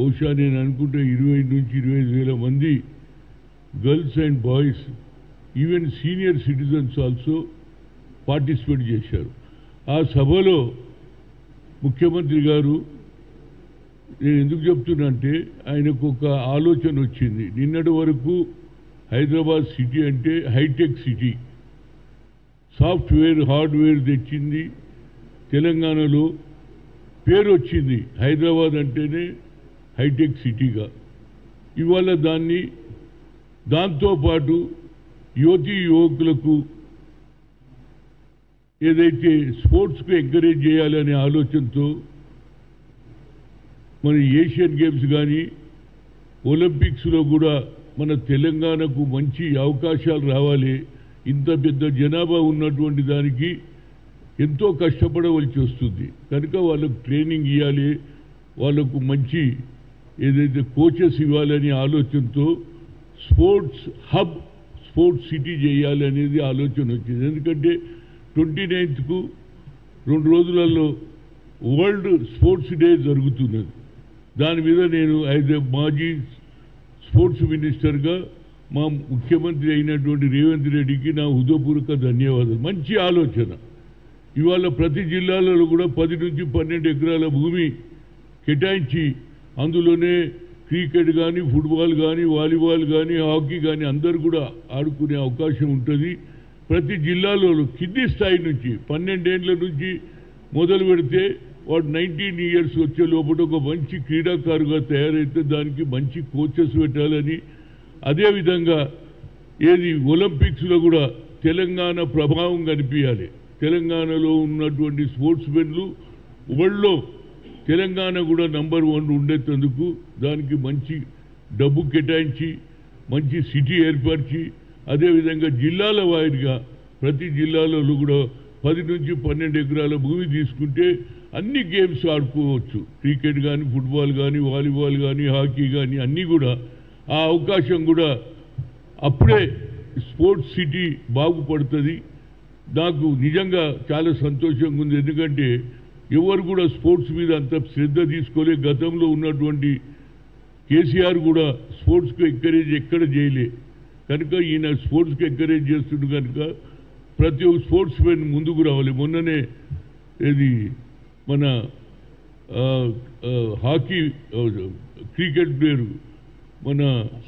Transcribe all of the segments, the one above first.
బహుశా నేను అనుకుంటే ఇరవై నుంచి ఇరవై ఐదు వేల మంది girls and boys even senior citizens also participate చేశారు ఆ సభలో ముఖ్యమంత్రి గారు నేను ఎందుకు చెప్తున్నా అంటే ఆయనకు ఒక ఆలోచన వచ్చింది నిన్నటి వరకు హైదరాబాద్ సిటీ అంటే హైటెక్ సిటీ సాఫ్ట్వేర్ హార్డ్వేర్ తెచ్చింది తెలంగాణలో పేరు వచ్చింది హైదరాబాద్ అంటేనే హైటెక్ సిటీగా ఇవాళ దాన్ని దాంతోపాటు యువతీ యువకులకు ఏదైతే స్పోర్ట్స్కు ఎంకరేజ్ చేయాలనే ఆలోచనతో మన ఏషియన్ గేమ్స్ కానీ ఒలింపిక్స్లో కూడా మన తెలంగాణకు మంచి అవకాశాలు రావాలి ఇంత పెద్ద జనాభా ఉన్నటువంటి దానికి ఎంతో కష్టపడవలసి వస్తుంది కనుక వాళ్ళకు ట్రైనింగ్ ఇవ్వాలి వాళ్ళకు మంచి ఏదైతే కోచెస్ ఇవ్వాలనే ఆలోచనతో స్పోర్ట్స్ హబ్ స్పోర్ట్స్ సిటీ చేయాలి అనేది ఆలోచన వచ్చింది ఎందుకంటే ట్వంటీ నైన్త్కు రెండు రోజులలో వరల్డ్ స్పోర్ట్స్ డే జరుగుతున్నది దాని మీద నేను యాజ్ ఎ మాజీ స్పోర్ట్స్ మినిస్టర్గా మా ముఖ్యమంత్రి అయినటువంటి రేవంత్ రెడ్డికి నా హృదయపూర్వక ధన్యవాదాలు మంచి ఆలోచన ఇవాళ ప్రతి జిల్లాలలో కూడా పది నుంచి పన్నెండు ఎకరాల భూమి కేటాయించి అందులోనే క్రికెట్ కానీ ఫుట్బాల్ కానీ వాలీబాల్ కానీ హాకీ కానీ అందరు కూడా ఆడుకునే అవకాశం ఉంటుంది ప్రతి జిల్లాలో కింది స్థాయి నుంచి పన్నెండేండ్ల నుంచి మొదలు పెడితే వాడు నైన్టీన్ ఇయర్స్ వచ్చే లోపల ఒక మంచి క్రీడాకారుగా తయారైతే దానికి మంచి కోచెస్ పెట్టాలని అదేవిధంగా ఏది ఒలింపిక్స్లో కూడా తెలంగాణ ప్రభావం కనిపించాలి తెలంగాణలో ఉన్నటువంటి స్పోర్ట్స్ మెన్లు వరల్డ్లో తెలంగాణ కూడా నంబర్ వన్ ఉండేందుకు దానికి మంచి డబ్బు కేటాయించి మంచి సిటీ ఏర్పరిచి అదేవిధంగా జిల్లాల వారీగా ప్రతి జిల్లాలలో కూడా పది నుంచి పన్నెండు ఎకరాల భూమి తీసుకుంటే అన్ని గేమ్స్ ఆడుకోవచ్చు క్రికెట్ కానీ ఫుట్బాల్ కానీ వాలీబాల్ కానీ హాకీ కానీ అన్నీ కూడా ఆ అవకాశం కూడా అప్పుడే స్పోర్ట్స్ సిటీ బాగుపడుతుంది నాకు నిజంగా చాలా సంతోషంగా ఉంది ఎందుకంటే ఎవరు కూడా స్పోర్ట్స్ మీద అంత శ్రద్ధ తీసుకోలే గతంలో ఉన్నటువంటి కేసీఆర్ కూడా స్పోర్ట్స్కు ఎంకరేజ్ ఎక్కడ చేయలే కనుక ఈయన స్పోర్ట్స్కి ఎంకరేజ్ చేస్తుండు కనుక ప్రతి ఒక్క స్పోర్ట్స్ మెన్ ముందుకు రావాలి మొన్ననే ఇది మన ఆ, ఆ, హాకీ ఆ, క్రికెట్ ప్లేయర్ మన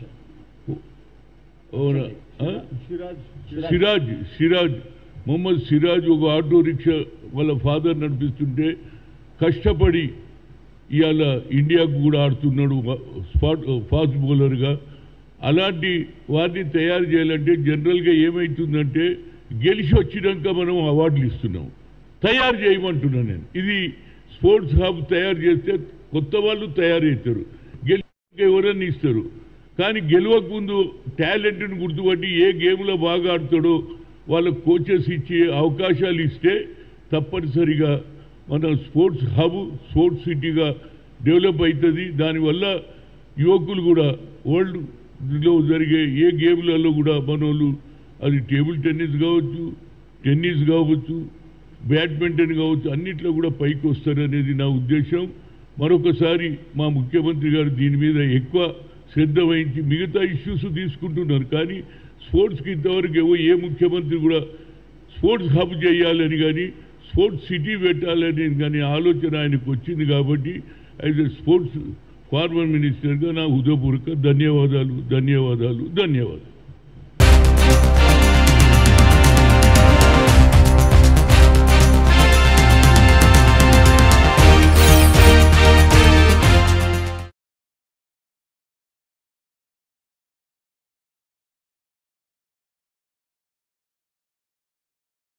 మన, ఆ? సిరాజ్ సిరాజ్ మొహమ్మద్ సిరాజ్ ఒక ఆటో రిక్షా వాళ్ళ ఫాదర్ నడిపిస్తుంటే కష్టపడి ఇవాళ ఇండియాకు కూడా ఆడుతున్నాడు స్పాట్ ఫాస్ట్ బౌలర్గా అలాంటి వారిని తయారు చేయాలంటే జనరల్గా ఏమవుతుందంటే గెలిచి వచ్చినాక మనం అవార్డులు ఇస్తున్నాం తయారు చేయమంటున్నాను నేను ఇది స్పోర్ట్స్ హబ్ తయారు చేస్తే కొత్త వాళ్ళు తయారవుతారు గెలిచాక ఎవరన్నా ఇస్తారు కానీ గెలవక ముందు టాలెంట్ని గుర్తుపట్టి ఏ గేమ్లో బాగా ఆడతాడో వాళ్ళ కోచెస్ ఇచ్చే అవకాశాలు ఇస్తే తప్పనిసరిగా మన స్పోర్ట్స్ హబ్ స్పోర్ట్స్ సిటీగా డెవలప్ అవుతుంది దానివల్ల యువకులు కూడా వరల్డ్లో జరిగే ఏ గేమ్లలో కూడా మనోళ్ళు అది టేబుల్ టెన్నిస్ కావచ్చు టెన్నిస్ కావచ్చు బ్యాడ్మింటన్ కావచ్చు అన్నిట్లో కూడా పైకి వస్తారనేది నా ఉద్దేశం మరొకసారి మా ముఖ్యమంత్రి గారు దీని మీద ఎక్కువ శ్రద్ధ వహించి మిగతా ఇష్యూస్ తీసుకుంటున్నారు కానీ స్పోర్ట్స్కి ఇంతవరకు ఏవో ఏ ముఖ్యమంత్రి కూడా స్పోర్ట్స్ హబ్ చేయాలని కానీ స్పోర్ట్స్ సిటీ పెట్టాలని కానీ ఆలోచన ఆయనకు వచ్చింది కాబట్టి యాజ్ ఎ స్పోర్ట్స్ ఫార్మర్ మినిస్టర్గా నా హృదయపూర్వక ధన్యవాదాలు ధన్యవాదాలు ధన్యవాదాలు